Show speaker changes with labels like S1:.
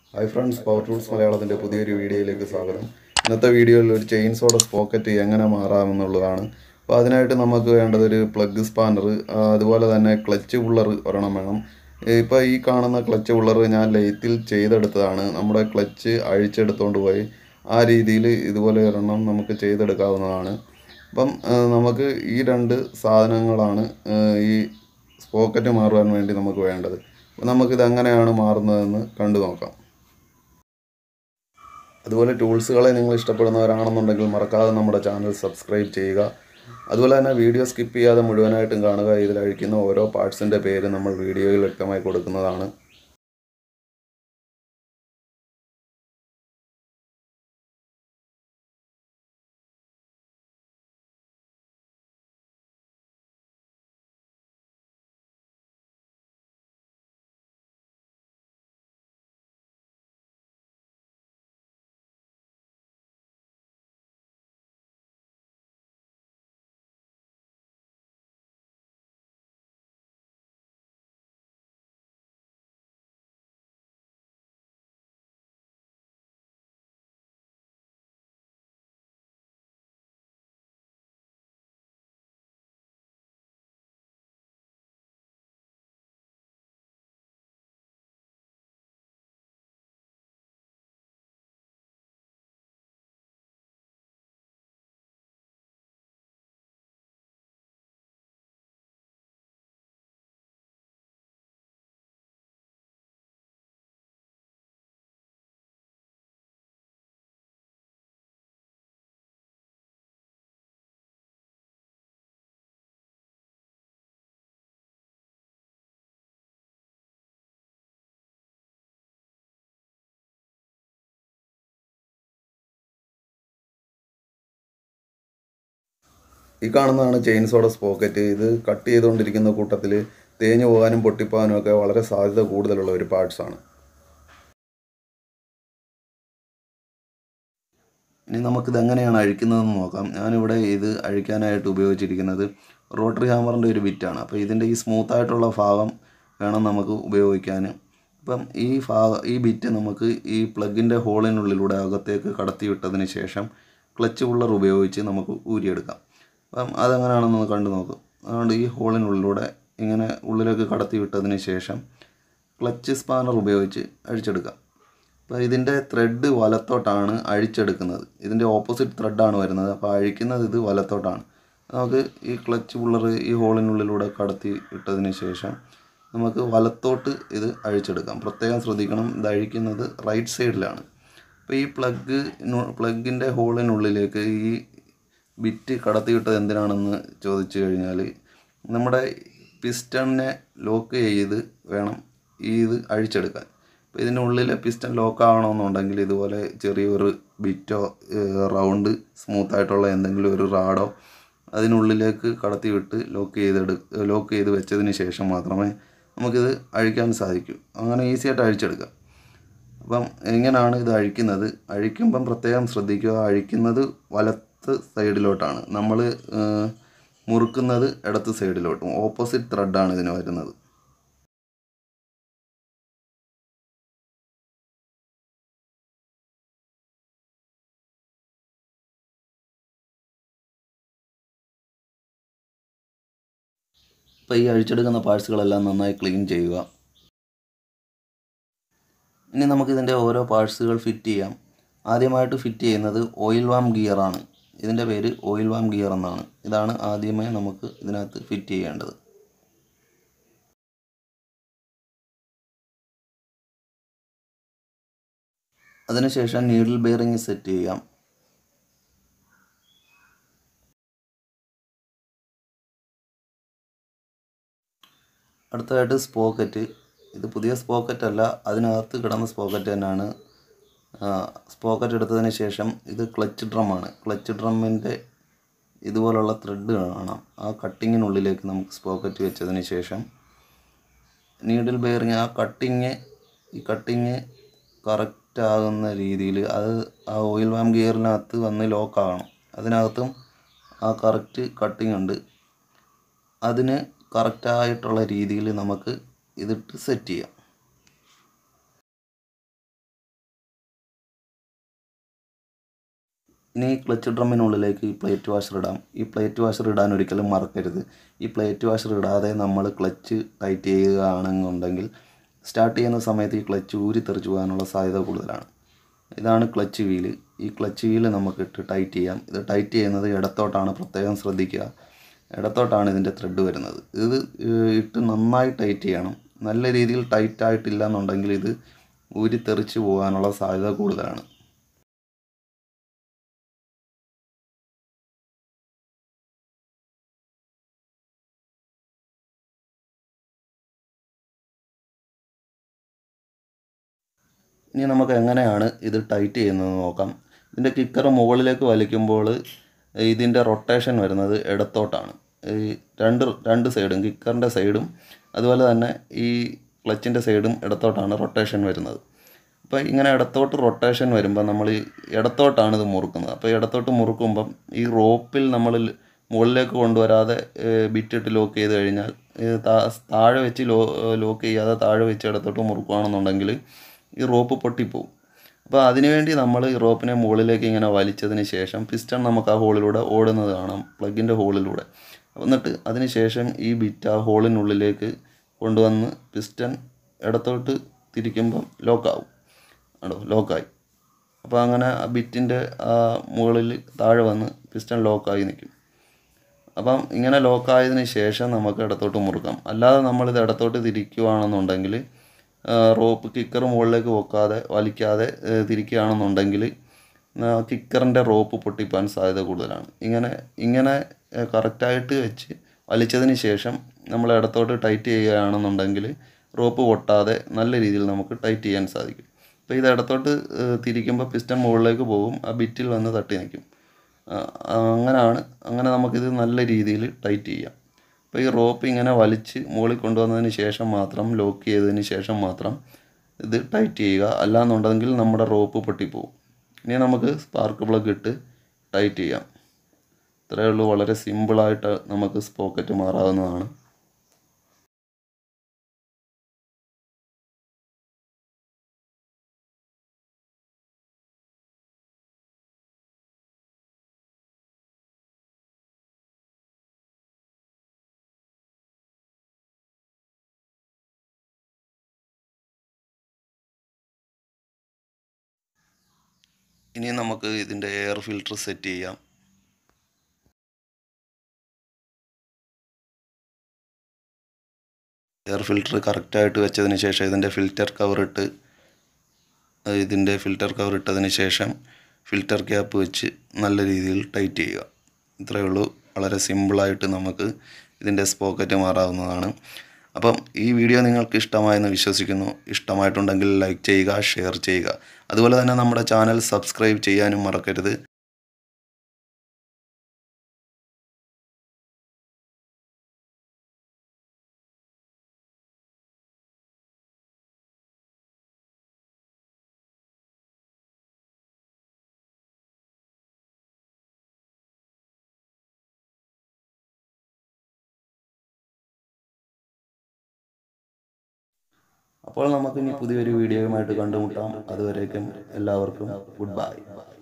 S1: hi friends power tools മലയാളത്തിൻ്റെ പുതിയൊരു വീഡിയോയിലേക്ക് സ്വാഗതം ഇന്നത്തെ വീഡിയോയിൽ ഒരു ചെയിൻസോടെ സ്പോക്കറ്റ് എങ്ങനെ മാറാമെന്നുള്ളതാണ് അപ്പോൾ അതിനായിട്ട് നമുക്ക് വേണ്ടത് ഒരു പ്ലഗ് സ്പാനർ അതുപോലെ തന്നെ ക്ലച്ച് പുള്ളർ ഒരെണ്ണം വേണം ഇപ്പോൾ ഈ കാണുന്ന ക്ലച്ച് പുള്ളർ ഞാൻ ലെയ്ത്തിൽ ചെയ്തെടുത്തതാണ് നമ്മുടെ ക്ലച്ച് അഴിച്ചെടുത്തുകൊണ്ട് പോയി ആ രീതിയിൽ ഇതുപോലെ ഒരെണ്ണം നമുക്ക് ചെയ്തെടുക്കാവുന്നതാണ് അപ്പം ആ, നമുക്ക് ഈ രണ്ട് സാധനങ്ങളാണ് ആ, ഈ സ്പോക്കറ്റ് മാറുവാൻ വേണ്ടി നമുക്ക് വേണ്ടത് അപ്പോൾ നമുക്കിത് എങ്ങനെയാണ് മാറുന്നതെന്ന് കണ്ടു നോക്കാം അതുപോലെ ടൂൾസുകളെ നിങ്ങൾ ഇഷ്ടപ്പെടുന്നവരാണെന്നുണ്ടെങ്കിൽ മറക്കാതെ നമ്മുടെ ചാനൽ സബ്സ്ക്രൈബ് ചെയ്യുക അതുപോലെ തന്നെ വീഡിയോ സ്കിപ്പ് ചെയ്യാതെ മുഴുവനായിട്ടും കാണുക ഇതിൽ അഴിക്കുന്ന ഓരോ പാർട്സിൻ്റെ പേര് നമ്മൾ വീഡിയോയിൽ വ്യക്തമായി കൊടുക്കുന്നതാണ് ഈ കാണുന്നതാണ് ചെയിൻസോടെ സ്പോക്കറ്റ് ഇത് കട്ട് ചെയ്തുകൊണ്ടിരിക്കുന്ന കൂട്ടത്തിൽ തേഞ്ഞു പോകാനും പൊട്ടിപ്പോകാനും ഒക്കെ വളരെ സാധ്യത കൂടുതലുള്ള ഒരു പാർട്സ് ആണ് ഇനി നമുക്കിത് എങ്ങനെയാണ് അഴിക്കുന്നതെന്ന് നോക്കാം ഞാനിവിടെ ഇത് അഴിക്കാനായിട്ട് ഉപയോഗിച്ചിരിക്കുന്നത് റോട്ടറി ഹാമറിൻ്റെ ഒരു ബിറ്റാണ് അപ്പോൾ ഇതിൻ്റെ ഈ സ്മൂത്ത് ആയിട്ടുള്ള ഭാഗം വേണം നമുക്ക് ഉപയോഗിക്കാൻ അപ്പം ഈ ഭാഗ ഈ ബിറ്റ് നമുക്ക് ഈ പ്ലഗിൻ്റെ ഹോളിനുള്ളിലൂടെ അകത്തേക്ക് കടത്തി വിട്ടതിന് ശേഷം ക്ലച്ച് പുള്ളർ ഉപയോഗിച്ച് നമുക്ക് ഊരിയെടുക്കാം അപ്പം അതെങ്ങനെയാണെന്ന് കണ്ടു നോക്കും അതുകൊണ്ട് ഈ ഹോളിനുള്ളിലൂടെ ഇങ്ങനെ ഉള്ളിലേക്ക് കടത്തി വിട്ടതിന് ശേഷം ക്ലച്ച് സ്പാനർ ഉപയോഗിച്ച് അഴിച്ചെടുക്കാം അപ്പോൾ ഇതിൻ്റെ ത്രെഡ് വലത്തോട്ടാണ് അഴിച്ചെടുക്കുന്നത് ഇതിൻ്റെ ഓപ്പോസിറ്റ് ത്രെഡാണ് വരുന്നത് അപ്പോൾ അഴിക്കുന്നത് ഇത് വലത്തോട്ടാണ് നമുക്ക് ഈ ക്ലച്ച് പുള്ളർ ഈ ഹോളിനുള്ളിലൂടെ കടത്തി ഇട്ടതിന് ശേഷം നമുക്ക് വലത്തോട്ട് ഇത് അഴിച്ചെടുക്കാം പ്രത്യേകം ശ്രദ്ധിക്കണം ഇത് അഴിക്കുന്നത് റൈറ്റ് സൈഡിലാണ് അപ്പോൾ ഈ പ്ലഗ് പ്ലഗിൻ്റെ ഹോളിനുള്ളിലേക്ക് ഈ ബിറ്റ് കടത്തിവിട്ടത് എന്തിനാണെന്ന് ചോദിച്ചു കഴിഞ്ഞാൽ നമ്മുടെ പിസ്റ്റണിനെ ലോക്ക് ചെയ്ത് വേണം ഈ ഇത് അഴിച്ചെടുക്കാൻ അപ്പോൾ ഇതിൻ്റെ ഉള്ളിലെ പിസ്റ്റൺ ലോക്ക് ആവണമെന്നുണ്ടെങ്കിൽ ഇതുപോലെ ചെറിയൊരു ബിറ്റോ റൗണ്ട് സ്മൂത്ത് ആയിട്ടുള്ള എന്തെങ്കിലും ഒരു റാഡോ അതിനുള്ളിലേക്ക് കടത്തി വിട്ട് ലോക്ക് ചെയ്തെടു ലോക്ക് ചെയ്ത് വെച്ചതിന് ശേഷം മാത്രമേ നമുക്കിത് അഴിക്കാൻ സാധിക്കൂ അങ്ങനെ ഈസി ആയിട്ട് അഴിച്ചെടുക്കാം അപ്പം എങ്ങനെയാണ് ഇത് അഴിക്കുന്നത് അഴിക്കുമ്പം പ്രത്യേകം ശ്രദ്ധിക്കുക അഴിക്കുന്നത് വലത്ത് സൈഡിലോട്ടാണ് നമ്മൾ മുറുക്കുന്നത് ഇടത്ത് സൈഡിലോട്ടും ഓപ്പോസിറ്റ് ത്രെഡാണ് ഇതിന് വരുന്നത് ഇപ്പോൾ ഈ അഴിച്ചെടുക്കുന്ന പാർട്സുകളെല്ലാം നന്നായി ക്ലീൻ ചെയ്യുക ഇനി നമുക്കിതിൻ്റെ ഓരോ പാർട്സുകൾ ഫിറ്റ് ചെയ്യാം ആദ്യമായിട്ട് ഫിറ്റ് ചെയ്യുന്നത് ഓയിൽ വാം ഗിയറാണ് ഇതിൻ്റെ പേര് ഓയിൽ വാം ഗിയർ എന്നാണ് ഇതാണ് ആദ്യമേ നമുക്ക് ഇതിനകത്ത് ഫിറ്റ് ചെയ്യേണ്ടത് അതിനുശേഷം നീഡിൽ ബെയറിംഗ് സെറ്റ് ചെയ്യാം അടുത്തതായിട്ട് സ്പോക്കറ്റ് ഇത് പുതിയ സ്പോക്കറ്റ് അല്ല അതിനകത്ത് കിടന്ന സ്പോക്കറ്റ് തന്നെയാണ് സ്പോക്കറ്റ് എടുത്തതിന് ശേഷം ഇത് ക്ലച്ച് ഡ്രമ്മാണ് ക്ലച്ച് ഡ്രമ്മിൻ്റെ ഇതുപോലുള്ള ത്രെഡ് കാണാം ആ കട്ടിങ്ങിനുള്ളിലേക്ക് നമുക്ക് സ്പോക്കറ്റ് വെച്ചതിന് ശേഷം നീഡിൽ ബെയറിങ് ആ കട്ടിങ് ഈ കട്ടിങ് കറക്റ്റ് ആകുന്ന രീതിയിൽ അത് ആ ഓയിൽ വാം ഗിയറിനകത്ത് വന്ന് ലോക്ക് ആകണം അതിനകത്തും ആ കറക്റ്റ് കട്ടിങ് ഉണ്ട് അതിന് കറക്റ്റായിട്ടുള്ള രീതിയിൽ നമുക്ക് ഇതിട്ട് സെറ്റ് ചെയ്യാം ഇനി ഈ ക്ലച്ച് ഡ്രമ്മിനുള്ളിലേക്ക് ഈ പ്ലേറ്റ് വാഷർ ഇടാം ഈ പ്ലേറ്റ് വാഷർ ഇടാൻ ഒരിക്കലും മറക്കരുത് ഈ പ്ലേറ്റ് വാഷർ ഇടാതെ നമ്മൾ ക്ലച്ച് ടൈറ്റ് ചെയ്യുകയാണെന്നുണ്ടെങ്കിൽ സ്റ്റാർട്ട് ചെയ്യുന്ന സമയത്ത് ഈ ക്ലച്ച് ഊരി തെറിച്ച് പോകാനുള്ള സാധ്യത കൂടുതലാണ് ഇതാണ് ക്ലച്ച് വീല് ഈ ക്ലച്ച് വീല് നമുക്ക് ഇട്ട് ടൈറ്റ് ചെയ്യാം ഇത് ടൈറ്റ് ചെയ്യുന്നത് ഇടത്തോട്ടാണ് പ്രത്യേകം ശ്രദ്ധിക്കുക ഇടത്തോട്ടാണ് ഇതിൻ്റെ ത്രെഡ് വരുന്നത് ഇത് ഏഹ്, ഇട്ട് നന്നായി ടൈറ്റ് ചെയ്യണം നല്ല രീതിയിൽ ടൈറ്റ് ആയിട്ടില്ല എന്നുണ്ടെങ്കിൽ ഇത് ഊരി തെറിച്ച് പോകാനുള്ള സാധ്യത കൂടുതലാണ് ഇനി നമുക്ക് എങ്ങനെയാണ് ഇത് ടൈറ്റ് ചെയ്യുന്നത് നോക്കാം ഇതിൻ്റെ കിക്കർ മുകളിലേക്ക് വലിക്കുമ്പോൾ ഇതിൻ്റെ റൊട്ടേഷൻ വരുന്നത് ഇടത്തോട്ടാണ് ഈ രണ്ട് രണ്ട് സൈഡും കിക്കറിൻ്റെ സൈഡും അതുപോലെ തന്നെ ഈ ക്ലച്ചിൻ്റെ സൈഡും ഇടത്തോട്ടാണ് റൊട്ടേഷൻ വരുന്നത് അപ്പോൾ ഇങ്ങനെ ഇടത്തോട്ട് റൊട്ടേഷൻ വരുമ്പോൾ നമ്മൾ ഈ ഇടത്തോട്ടാണ് ഇത് മുറുക്കുന്നത് അപ്പോൾ ഇടത്തോട്ട് മുറുക്കുമ്പം ഈ റോപ്പിൽ നമ്മൾ മുകളിലേക്ക് കൊണ്ടുവരാതെ ബിറ്റിട്ട് ലോക്ക് ചെയ്ത് കഴിഞ്ഞാൽ ഇത് താ- താഴെ വെച്ച് ലോ ലോക്ക് ചെയ്യാതെ താഴെ വെച്ച് ഇടത്തോട്ട് മുറുക്കുകയാണെന്നുണ്ടെങ്കിൽ ഈ റോപ്പ് പൊട്ടിപ്പോവും അപ്പോൾ അതിനുവേണ്ടി നമ്മൾ ഈ റോപ്പിനെ മുകളിലേക്ക് ഇങ്ങനെ വലിച്ചതിന് ശേഷം പിസ്റ്റൺ നമുക്ക് ആ ഹോളിലൂടെ ഓടുന്നത് കാണാം പ്ലഗിൻ്റെ ഹോളിലൂടെ എന്നിട്ട് അതിന് ശേഷം ഈ ബിറ്റ് ആ ഹോളിനുള്ളിലേക്ക് കൊണ്ടുവന്ന് പിസ്റ്റൺ ഇടത്തോട്ട് തിരിക്കുമ്പം ലോക്കാവും ആണോ ലോക്കായി അപ്പോൾ അങ്ങനെ ആ ബിറ്റിൻ്റെ ആ മുകളിൽ താഴെ വന്ന് പിസ്റ്റൺ ലോക്കായി നിൽക്കും അപ്പം ഇങ്ങനെ ലോക്കായതിന് ശേഷം നമുക്ക് ഇടത്തോട്ട് മുറുക്കാം അല്ലാതെ നമ്മളിത് ഇടത്തോട്ട് തിരിക്കുകയാണെന്നുണ്ടെങ്കിൽ റോപ്പ് കിക്കർ മുകളിലേക്ക് വെക്കാതെ വലിക്കാതെ ഏഹ്, തിരിക്കുകയാണെന്നുണ്ടെങ്കിൽ കിക്കറിൻ്റെ റോപ്പ് പൊട്ടിപ്പോകാൻ സാധ്യത കൂടുതലാണ് ഇങ്ങനെ ഇങ്ങനെ കറക്റ്റായിട്ട് വെച്ച് വലിച്ചതിന് ശേഷം നമ്മൾ ഇടത്തോട്ട് ടൈറ്റ് ചെയ്യുകയാണെന്നുണ്ടെങ്കിൽ റോപ്പ് പൊട്ടാതെ നല്ല രീതിയിൽ നമുക്ക് ടൈറ്റ് ചെയ്യാൻ സാധിക്കും അപ്പോൾ ഇത് ഇടത്തോട്ട് ഏഹ്, തിരിക്കുമ്പോൾ പിസ്റ്റൺ മുകളിലേക്ക് പോകും ആ ബിറ്റിൽ വന്ന് തട്ടി നിൽക്കും ആ, അങ്ങനാണ് അങ്ങനെ നമുക്കിത് നല്ല രീതിയിൽ ടൈറ്റ് ചെയ്യാം അപ്പോൾ ഈ റോപ്പ് ഇങ്ങനെ വലിച്ച് മുകളിൽ കൊണ്ടുവന്നതിന് ശേഷം മാത്രം ലോക്ക് ചെയ്തതിന് ശേഷം മാത്രം ഇത് ടൈറ്റ് ചെയ്യുക അല്ലാന്നുണ്ടെങ്കിൽ നമ്മുടെ റോപ്പ് പൊട്ടിപ്പോവും ഇനി നമുക്ക് സ്പാർക്ക് പ്ലഗ് ഇട്ട് ടൈറ്റ് ചെയ്യാം ഇത്രയേ ഉള്ളൂ വളരെ സിമ്പിളായിട്ട് നമുക്ക് സ്പോക്കറ്റ് മാറാവുന്നതാണ് ഇനി നമുക്ക് ഇതിൻ്റെ എയർ ഫിൽറ്റർ സെറ്റ് ചെയ്യാം എയർ ഫിൽറ്റർ കറക്റ്റായിട്ട് വെച്ചതിന് ശേഷം ഇതിൻ്റെ ഫിൽറ്റർ കവർ ഇട്ട് അഹ് ഇതിൻ്റെ ഫിൽറ്റർ കവർ ഇട്ടതിന് ശേഷം ഫിൽറ്റർ ക്യാപ്പ് വെച്ച് നല്ല രീതിയിൽ ടൈറ്റ് ചെയ്യുക ഇത്രയേ ഉള്ളൂ വളരെ സിമ്പിളായിട്ട് നമുക്ക് ഇതിൻ്റെ സ്പോക്കറ്റ് മാറാവുന്നതാണ് അപ്പം ഈ വീഡിയോ നിങ്ങൾക്ക് ഇഷ്ടമായെന്ന് വിശ്വസിക്കുന്നു ഇഷ്ടമായിട്ടുണ്ടെങ്കിൽ ലൈക്ക് ചെയ്യുക ഷെയർ ചെയ്യുക അതുപോലെ തന്നെ നമ്മുടെ ചാനൽ സബ്സ്ക്രൈബ് ചെയ്യാനും മറക്കരുത് അപ്പോൾ നമുക്കിനി പുതിയൊരു വീഡിയോയുമായിട്ട് കണ്ടുമുട്ടാം അതുവരേക്കും എല്ലാവർക്കും ഗുഡ് ബൈ